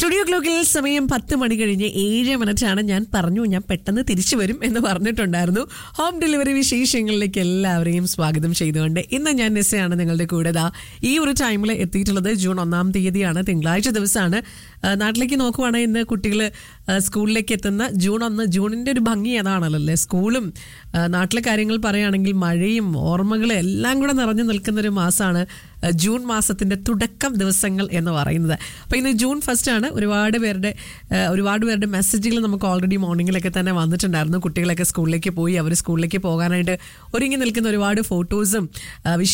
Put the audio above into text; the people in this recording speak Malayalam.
സ്റ്റുഡിയോ ക്ലോക്കിൽ സമയം പത്ത് മണി കഴിഞ്ഞ് ഏഴ് മിനിറ്റാണ് ഞാൻ പറഞ്ഞു ഞാൻ പെട്ടെന്ന് തിരിച്ചു വരും എന്ന് പറഞ്ഞിട്ടുണ്ടായിരുന്നു ഹോം ഡെലിവറി വിശേഷങ്ങളിലേക്ക് എല്ലാവരെയും സ്വാഗതം ചെയ്തുകൊണ്ട് ഇന്ന് ഞാൻ നെസ്സയാണ് നിങ്ങളുടെ കൂടെ ദാ ഈ ഒരു ടൈമിൽ എത്തിയിട്ടുള്ളത് ജൂൺ ഒന്നാം തീയതിയാണ് തിങ്കളാഴ്ച ദിവസമാണ് ആ, നാട്ടിലേക്ക് നോക്കുവാണെങ്കിൽ ഇന്ന് കുട്ടികൾ സ്കൂളിലേക്ക് എത്തുന്ന ജൂൺ ഒന്ന് ജൂണിന്റെ ഒരു ഭംഗി അതാണല്ലോ അല്ലേ സ്കൂളും ആ, നാട്ടിലെ കാര്യങ്ങൾ പറയുകയാണെങ്കിൽ മഴയും ഓർമ്മകളും എല്ലാം കൂടെ നിറഞ്ഞു നിൽക്കുന്ന ഒരു മാസമാണ് ആ, ജൂൺ മാസത്തിന്റെ തുടക്കം ദിവസങ്ങൾ എന്ന് പറയുന്നത് അപ്പോൾ ഇന്ന് ജൂൺ ഫസ്റ്റ് ആണ് ഒരുപാട് പേരുടെ ആ, ഒരുപാട് പേരുടെ മെസ്സേജുകൾ നമുക്ക് ഓൾറെഡി മോർണിംഗിലൊക്കെ തന്നെ വന്നിട്ടുണ്ടായിരുന്നു കുട്ടികളൊക്കെ സ്കൂളിലേക്ക് പോയി അവർ സ്കൂളിലേക്ക് പോകാനായിട്ട് ഒരുങ്ങി നിൽക്കുന്ന ഒരുപാട് ഫോട്ടോസും